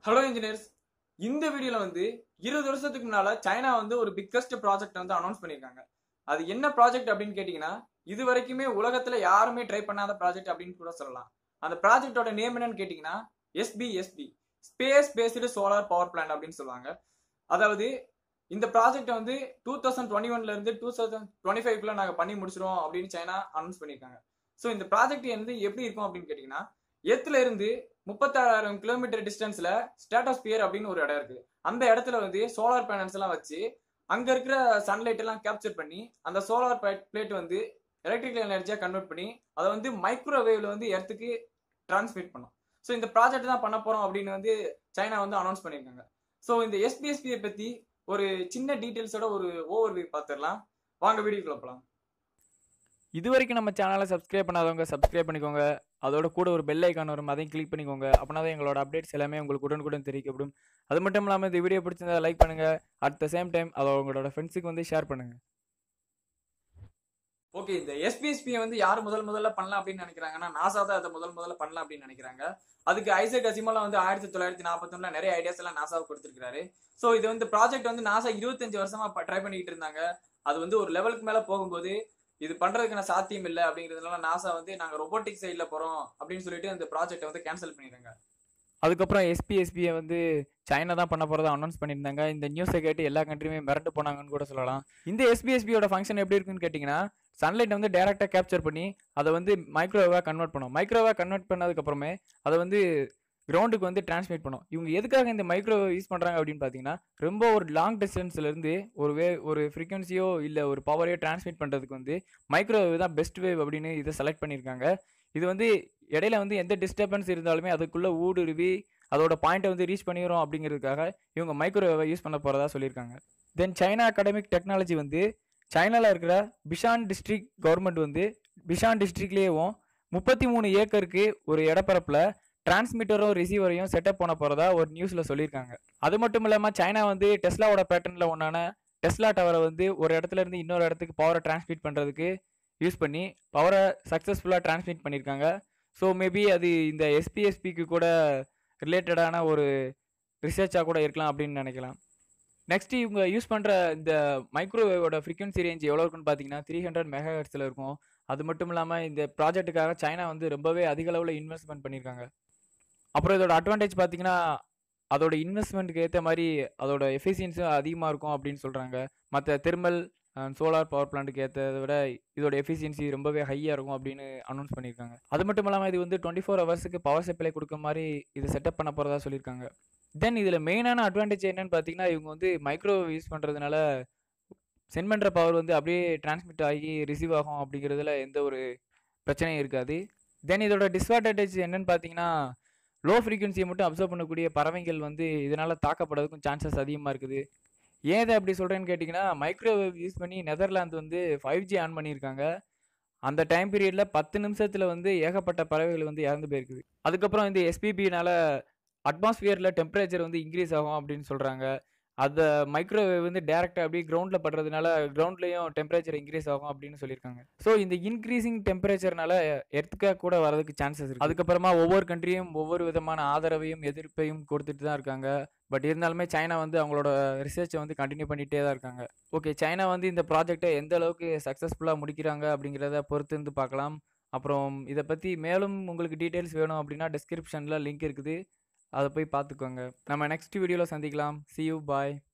hello engineers இந்த வீடியோல வந்து இருபது வருஷத்துக்கு முன்னால சைனா வந்து ஒரு பிக்கஸ்ட் ப்ராஜெக்ட் வந்து அனௌன்ஸ் பண்ணியிருக்காங்க அது என்ன ப்ராஜெக்ட் அப்படின்னு கேட்டிங்கன்னா இது வரைக்குமே உலகத்துல யாருமே ட்ரை பண்ணாத ப்ராஜெக்ட் அப்படின்னு கூட சொல்லலாம் அந்த ப்ராஜெக்டோட நேம் என்னன்னு கேட்டிங்கன்னா SPSP space based solar power plant அப்படின்னு சொல்லுவாங்க அதாவது இந்த ப்ராஜெக்ட் வந்து டூ தௌசண்ட் டுவெண்ட்டி ஒன்ல இருந்து டூ தௌசண்ட் டுவெண்ட்டி ஃபைவ்க்குள்ள நாங்கள் பண்ணி முடிச்சிருவோம் அப்படின்னு சைனா அனௌன்ஸ் பண்ணியிருக்காங்க ஸோ இந்த ப்ராஜெக்ட் வந்து எப்படி இருக்கும் அப்படின்னு கேட்டிங்கன்னா எத்துல இருந்து முப்பத்தாறாயிரம் கிலோமீட்டர் டிஸ்டன்ஸ்ல ஸ்டேட்டோஸ்பியர் அப்படின்னு ஒரு இடம் இருக்கு அந்த இடத்துல வந்து சோலார் பேனல்ஸ் எல்லாம் வச்சு அங்க இருக்கிற சன்லைட் எல்லாம் கேப்சர் பண்ணி அந்த சோலார் பிளேட் வந்து எலக்ட்ரிக்கல் எனர்ஜியா கன்வெர்ட் பண்ணி அதை வந்து மைக்ரோவேவ்ல வந்து எர்த்துக்கு டிரான்ஸ்மிட் பண்ணும் ஸோ இந்த ப்ராஜெக்ட் தான் பண்ண போறோம் அப்படின்னு வந்து சைனா வந்து அனௌன்ஸ் பண்ணியிருக்காங்க ஸோ இந்த எஸ்பிஎஸ்பியை பத்தி ஒரு சின்ன டீட்டெயில்ஸோட ஒரு ஓவர் வியூ பார்த்துடலாம் வாங்க வீடியோக்குள்ள போகலாம் இது வரைக்கும் நம்ம சேனலை சப்ஸ்கிரைப் பண்ணாதவங்க சப்ஸ்கிரைப் பண்ணிக்கோங்க அதோட கூட ஒரு பெல் ஐக்கான் வரும் அதையும் கிளிக் பண்ணிக்கோங்க அப்படின்னா தான் எங்களோட அப்டேட்ஸ் எல்லாமே உங்களுக்கு உடனுக்குடன் தெரிவிக்கப்படும் அது மட்டும் இல்லாமல் இந்த வீடியோ பிடிச்சிருந்தா லைக் பண்ணுங்க அட் த சேம் டைம் அதை உங்களோட ஃப்ரெண்ட்ஸுக்கு வந்து ஷேர் பண்ணுங்க ஓகே இந்த எஸ்பிஎஸ்பியை வந்து யார் முதல் முதல்ல பண்ணலாம் அப்படின்னு நினைக்கிறாங்கன்னா நாசா தான் அதை முதல் முதல்ல பண்ணலாம் அப்படின்னு நினைக்கிறாங்க அதுக்கு ஐசக் அசிமோலா வந்து ஆயிரத்தி தொள்ளாயிரத்தி நாற்பத்தொன்னுல நிறைய ஐடியாஸ் எல்லாம் நாசாவுக்கு கொடுத்துருக்காரு ஸோ இது வந்து ப்ராஜெக்ட் வந்து நாசா இருபத்தஞ்சு வருஷமா ட்ரை பண்ணிட்டு இருந்தாங்க அது வந்து ஒரு லெவலுக்கு மேல போகும்போது இது பண்றதுக்கான சாத்தியம் இல்லை அப்படிங்கிறதுனால நாசா வந்து நாங்க ரொபோட்டிக் சைட்ல போறோம் அப்படின்னு சொல்லிட்டு அந்த ப்ராஜெக்ட் வந்து கேன்சல் பண்ணிடுறாங்க அதுக்கப்புறம் எஸ்பிஎஸ்பியை வந்து சைனா தான் பண்ண போகிறதா அனௌன்ஸ் பண்ணியிருந்தாங்க இந்த நியூஸை கேட்டு எல்லா கண்ட்ரியுமே மிரண்டு போனாங்கன்னு கூட சொல்லலாம் இந்த எஸ்பிஎஸ்பியோட ஃபங்க்ஷன் எப்படி இருக்குன்னு கேட்டிங்கன்னா சன்லைட் வந்து டேரெக்டாக கேப்சர் பண்ணி அதை வந்து மைக்ரோவேவாக கன்வெர்ட் பண்ணும் மைக்ரோவேவாக கன்வெர்ட் பண்ணதுக்கப்புறமே அதை வந்து கிரவுண்டுக்கு வந்து டிரான்ஸ்மிட் பண்ணும் இவங்க எதுக்காக இந்த மைக்ரோவேவ் யூஸ் பண்ணுறாங்க அப்படின்னு பார்த்தீங்கன்னா ரொம்ப ஒரு லாங் டிஸ்டன்ஸ்லேருந்து ஒரு வே ஒரு ஃப்ரீக்வன்சியோ இல்லை ஒரு பவரையோ டிரான்ஸ்மிட் பண்ணுறதுக்கு வந்து மைக்ரோவேவ் தான் பெஸ்ட் வேவ் அப்படின்னு இதை செலக்ட் பண்ணியிருக்காங்க இது வந்து இடையில வந்து எந்த டிஸ்டர்பன்ஸ் இருந்தாலுமே அதுக்குள்ளே ஊடுருவி அதோட பாயிண்ட்டை வந்து ரீச் பண்ணிடுறோம் அப்படிங்கிறதுக்காக இவங்க மைக்ரோவேவை யூஸ் பண்ண போகிறதா சொல்லியிருக்காங்க தென் சைனா அகாடமிக் டெக்னாலஜி வந்து சைனாவில் இருக்கிற பிஷான் டிஸ்ட்ரிக்ட் கவர்மெண்ட் வந்து பிஷான் டிஸ்ட்ரிக்ட்லேயும் முப்பத்தி மூணு ஏக்கருக்கு ஒரு இடப்பரப்பில் டிரான்ஸ்மிட்டரும் ரிசீவரையும் செட்டப் பண்ண போகிறதா ஒரு நியூஸில் சொல்லியிருக்காங்க அது மட்டும் இல்லாமல் சைனா வந்து டெஸ்லாவோட பேட்டர்னில் ஒன்றான டெஸ்லா டவரை வந்து ஒரு இடத்துல இருந்து இன்னொரு இடத்துக்கு பவரை டிரான்ஸ்மிட் பண்ணுறதுக்கு யூஸ் பண்ணி பவரை சக்ஸஸ்ஃபுல்லாக டிரான்ஸ்மிட் பண்ணியிருக்காங்க ஸோ மேபி அது இந்த எஸ்பிஎஸ்பிக்கு கூட ரிலேட்டடான ஒரு ரிசர்ச்சாக கூட இருக்கலாம் அப்படின்னு நினைக்கலாம் நெக்ஸ்ட் இவங்க யூஸ் பண்ணுற இந்த மைக்ரோவேவோட ஃப்ரீக்வன்சி ரேஞ்ச் எவ்வளோ இருக்குன்னு பார்த்தீங்கன்னா த்ரீ ஹண்ட்ரட் மெகா ஹெர்ட்ஸில் இருக்கும் அது மட்டும் இல்லாமல் இந்த ப்ராஜெக்ட்டுக்காக சைனா வந்து ரொம்பவே அதிக அளவில் இன்வெஸ்ட்மெண்ட் பண்ணியிருக்காங்க அப்புறம் இதோட அட்வான்டேஜ் பார்த்தீங்கன்னா அதோட இன்வெஸ்ட்மெண்ட்டுக்கு ஏற்ற மாதிரி அதோட எஃபிஷியன்ஸும் அதிகமாக இருக்கும் அப்படின்னு சொல்கிறாங்க மற்ற தெர்மல் சோலார் பவர் பிளான்ட்டுக்கு ஏற்றதை விட இதோட எஃபிஷியன்சி ரொம்பவே ஹையாக இருக்கும் அப்படின்னு அனௌன்ஸ் பண்ணியிருக்காங்க அது மட்டும் இல்லாமல் இது வந்து டுவெண்ட்டி ஃபோர் ஹவர்ஸுக்கு பவர் சப்ளை கொடுக்க மாதிரி இது செட்டப் பண்ண போகிறதா சொல்லியிருக்காங்க தென் இதில் மெயினான அட்வான்டேஜ் என்னன்னு பார்த்தீங்கன்னா இவங்க வந்து மைக்ரோவேவ் யூஸ் பண்ணுறதுனால சென்ட் பண்ணுற பவர் வந்து அப்படியே டிரான்ஸ்மிட் ஆகி ரிசீவ் ஆகும் அப்படிங்கிறதுல எந்த ஒரு பிரச்சனையும் இருக்காது தென் இதோட டிஸ்அட்வான்டேஜ் என்னன்னு பார்த்தீங்கன்னா லோ ஃப்ரீக்வன்சியை மட்டும் அப்சர்வ் பண்ணக்கூடிய பறவைகள் வந்து இதனால் தாக்கப்படுறதுக்கும் சான்சஸ் அதிகமாக இருக்குது ஏன் இதை அப்படி சொல்கிறேன்னு கேட்டிங்கன்னா மைக்ரோவேவ் யூஸ் பண்ணி நெதர்லாந்து வந்து ஃபைவ் ஜி ஆன் பண்ணியிருக்காங்க அந்த டைம் பீரியடில் பத்து நிமிஷத்தில் வந்து ஏகப்பட்ட பறவைகள் வந்து இறந்து போயிருக்குது அதுக்கப்புறம் இந்த எஸ்பிபினால அட்மாஸ்பியரில் டெம்பரேச்சர் வந்து இன்க்ரீஸ் ஆகும் அப்படின்னு சொல்கிறாங்க அந்த மைக்ரோவேவ் வந்து டேரெக்டாக அப்படியே கிரவுண்டில் படுறதுனால கிரவுண்ட்லேயும் டெம்பரேச்சர் இன்க்ரீஸ் ஆகும் அப்படின்னு சொல்லியிருக்காங்க ஸோ இந்த இன்க்ரீசிங் டெம்பரேச்சர்னால எர்த்துக்காக கூட வரதுக்கு சான்சஸ் இருக்குது அதுக்கப்புறமா ஒவ்வொரு கண்ட்ரியும் ஒவ்வொரு விதமான ஆதரவையும் எதிர்ப்பையும் கொடுத்துட்டு தான் இருக்காங்க பட் இருந்தாலுமே சைனா வந்து அவங்களோட ரிசர்ச்சை வந்து கண்டினியூ பண்ணிகிட்டே தான் இருக்காங்க ஓகே சைனா வந்து இந்த ப்ராஜெக்டை எந்த அளவுக்கு சக்ஸஸ்ஃபுல்லாக முடிக்கிறாங்க அப்படிங்கிறத பொறுத்து இருந்து பார்க்கலாம் அப்புறம் இதை பற்றி மேலும் உங்களுக்கு டீட்டெயில்ஸ் வேணும் அப்படின்னா டிஸ்கிரிப்ஷனில் லிங்க் இருக்குது அதை போய் பார்த்துக்கோங்க நம்ம நெக்ஸ்ட் வீடியோவில் சந்திக்கலாம் சி யூ பாய்